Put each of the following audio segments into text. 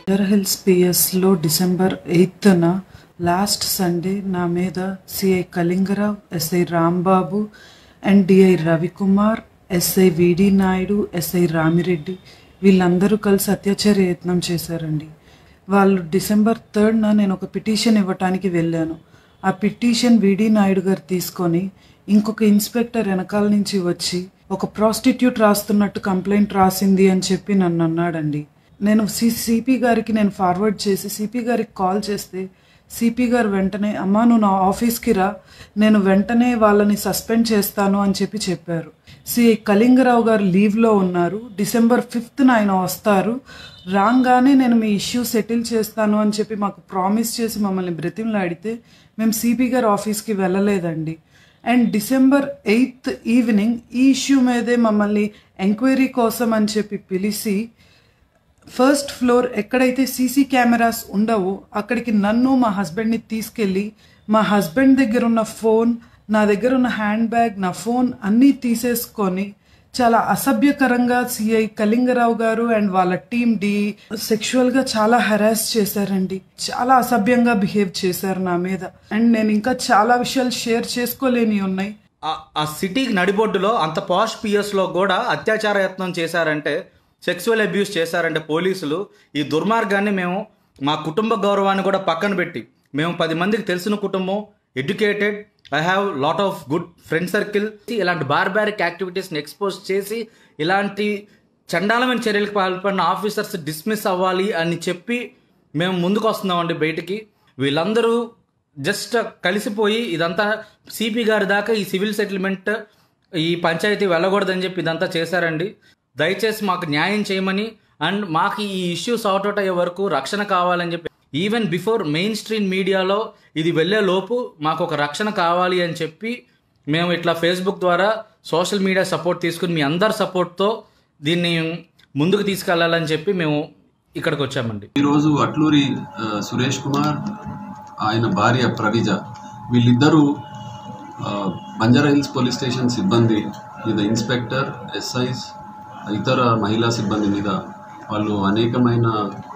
బంజర్ Hills పిఎస్లో December ఎయిత్న last Sunday నా మీద CI Kalingarao SI Rambabu and DI Ravikumar SI V D Naidu SI Ramireddy వీళ్ళందరూ కలిసి అత్యాచార యత్నం చేశారండి వాళ్ళు డిసెంబర్ థర్డ్న నేను ఒక పిటిషన్ ఇవ్వటానికి వెళ్ళాను ఆ పిటిషన్ విడి నాయుడు గారు తీసుకొని ఇంకొక ఇన్స్పెక్టర్ వెనకాల నుంచి వచ్చి ఒక ప్రాస్టిట్యూట్ రాస్తున్నట్టు కంప్లైంట్ రాసింది అని చెప్పి నన్ను అన్నాడండి నేను సి సిపి గారికి నేను ఫార్వర్డ్ చేసి సిపి గారికి కాల్ చేస్తే సిపి గారు వెంటనే అమ్మా నువ్వు నా ఆఫీస్కి రా నేను వెంటనే వాళ్ళని సస్పెండ్ చేస్తాను అని చెప్పి చెప్పారు సిఐ కళింగరావు గారు లీవ్లో ఉన్నారు డిసెంబర్ ఫిఫ్త్న ఆయన వస్తారు రాగానే నేను మీ ఇష్యూ సెటిల్ చేస్తాను అని చెప్పి మాకు ప్రామిస్ చేసి మమ్మల్ని బ్రతిమలాడితే మేము సిపి గారి ఆఫీస్కి వెళ్ళలేదండి అండ్ డిసెంబర్ ఎయిత్ ఈవినింగ్ ఈ ఇష్యూ మీదే మమ్మల్ని ఎంక్వైరీ కోసం అని చెప్పి పిలిచి ఫస్ట్ ఫ్లోర్ ఎక్కడైతే సీసీ కెమెరాస్ ఉండవో అక్కడికి నన్ను మా హస్బెండ్ని తీసుకెళ్ళి మా హస్బెండ్ దగ్గర ఉన్న ఫోన్ నా దగ్గర ఉన్న హ్యాండ్ బ్యాగ్ నా ఫోన్ అన్నీ తీసేసుకొని చాలా అసభ్యకరంగా సిఐ కళింగరావు గారు అండ్ వాళ్ళ టీం డి సెక్షువల్గా చాలా హెరాస్ చేశారండి చాలా అసభ్యంగా బిహేవ్ చేశారు నా మీద అండ్ నేను ఇంకా చాలా విషయాలు షేర్ చేసుకోలేని ఉన్నాయి ఆ- ఆ సిటీకి నడిబొడ్డులో అంత పాష్ పిఎస్లో కూడా అత్యాచార యత్నం చేశారంటే సెక్సువల్ అబ్యూస్ చేశారంటే పోలీసులు ఈ దుర్మార్గాన్ని మేము మా కుటుంబ గౌరవాన్ని కూడా పక్కన పెట్టి మేము పది మందికి తెలిసిన కుటుంబం educated I have lot of good friend circle ఇలాంటి బార్బారిక్ యాక్టివిటీస్ని ఎక్స్పోజ్ చేసి ఇలాంటి చండాలమైన చర్యలకు పాల్పడిన ఆఫీసర్స్ డిస్మిస్ అవ్వాలి అని చెప్పి మేము ముందుకు వస్తున్నామండి బయటికి వీళ్ళందరూ జస్ట్ కలిసిపోయి ఇదంతా సిపి గారి దాకా ఈ సివిల్ సెటిల్మెంట్ ఈ పంచాయతీ వెళ్ళకూడదని చెప్పి ఇదంతా చేశారండి దయచేసి మాకు న్యాయం చేయమని అండ్ మాకు ఈ ఇష్యూ సార్ట్ అవుట్ అయ్యే వరకు రక్షణ కావాలని చెప్పి ఈవెన్ బిఫోర్ మెయిన్ స్ట్రీమ్ మీడియాలో ఇది వెళ్ళే లోపు మాకు ఒక రక్షణ కావాలి అని చెప్పి మేము ఇట్లా ఫేస్బుక్ ద్వారా సోషల్ మీడియా సపోర్ట్ తీసుకుని మీ అందరి సపోర్ట్తో దీన్ని ముందుకు తీసుకెళ్లాలని చెప్పి మేము ఇక్కడికి వచ్చామండి ఈరోజు అట్లూరి ఆ, సురేష్ కుమార్ ఆయన భార్య ప్రవిజ వీళ్ళిద్దరూ ఆ, బంజారా హిల్స్ పోలీస్ స్టేషన్ సిబ్బంది మీద ఇన్స్పెక్టర్ ఎస్ఐస్ ఇతర మహిళా సిబ్బంది మీద వాళ్ళు అనేకమైన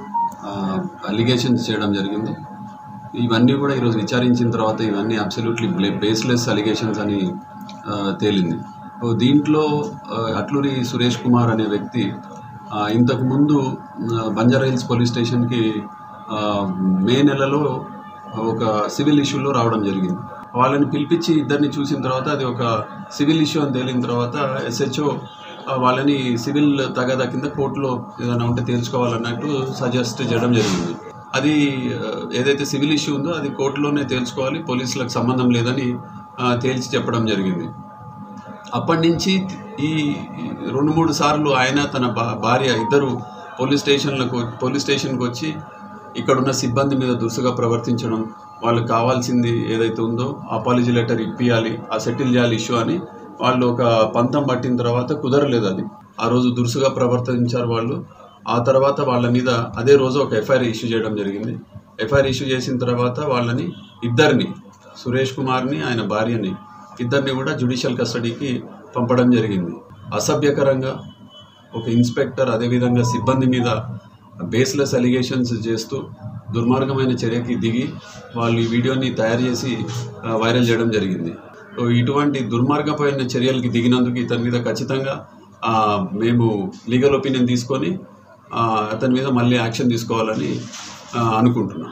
అలిగేషన్స్ చేయడం జరిగింది ఇవన్నీ కూడా ఈరోజు విచారించిన తర్వాత ఇవన్నీ అబ్సల్యూట్లీ బేస్లెస్ అలిగేషన్స్ అని ఆ, తేలింది ఓ దీంట్లో ఆ, అట్లూరి సురేష్ కుమార్ అనే వ్యక్తి ఆ, ఇంతకు ముందు ఆ, బంజారా హిల్స్ పోలీస్ స్టేషన్కి ఆ, మే నెలలో ఒక సివిల్ ఇష్యూలో రావడం జరిగింది వాళ్ళని పిలిపించి ఇద్దరిని చూసిన తర్వాత అది ఒక సివిల్ ఇష్యూ అని తేలిన తర్వాత ఎస్హెచ్ఓ వాళ్ళని సివిల్ తగాదా కింద కోర్టులో ఏదైనా ఉంటే తేల్చుకోవాలన్నట్టు సజెస్ట్ చేయడం జరిగింది అది ఆ, ఏదైతే సివిల్ ఇష్యూ ఉందో అది కోర్టులోనే తేల్చుకోవాలి పోలీసులకు సంబంధం లేదని ఆ, తేల్చి చెప్పడం జరిగింది అప్పటి నుంచి ఈ రెండు మూడు సార్లు ఆయన తన భా- భార్య ఇద్దరు పోలీస్ స్టేషన్లకు పోలీస్ స్టేషన్కి వచ్చి ఇక్కడున్న సిబ్బంది మీద దురుసుగా ప్రవర్తించడం వాళ్ళకి కావాల్సింది ఏదైతే ఉందో అపాలజీ లెటర్ ఇప్పియాలి ఆ సెటిల్ చేయాలి ఇష్యూ అని వాళ్ళు ఒక పంతం పట్టిన తర్వాత కుదరలేదు అది ఆ రోజు దురుసుగా ప్రవర్తించారు వాళ్ళు ఆ తర్వాత వాళ్ళ మీద అదే రోజు ఒక ఎఫ్ఐఆర్ ఇష్యూ చేయడం జరిగింది ఎఫ్ఐఆర్ ఇష్యూ చేసిన తర్వాత వాళ్ళని ఇద్దరిని సురేష్ కుమార్ని ఆయన భార్యని ఇద్దరిని కూడా జ్యుడిషియల్ కస్టడీకి పంపడం జరిగింది అసభ్యకరంగా ఒక ఇన్స్పెక్టర్ అదేవిధంగా సిబ్బంది మీద బేస్లెస్ అలిగేషన్స్ చేస్తూ దుర్మార్గమైన చర్యకి దిగి వాళ్ళు ఈ వీడియోని తయారు చేసి ఆ, వైరల్ చేయడం జరిగింది సో ఇటువంటి దుర్మార్గమైన చర్యలకి దిగినందుకు ఇతని మీద ఖచ్చితంగా ఆ, మేము లీగల్ ఒపీనియన్ తీసుకొని ఆ, అతని మీద మళ్ళీ యాక్షన్ తీసుకోవాలని ఆ, అనుకుంటున్నాం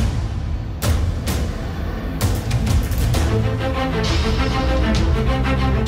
Thank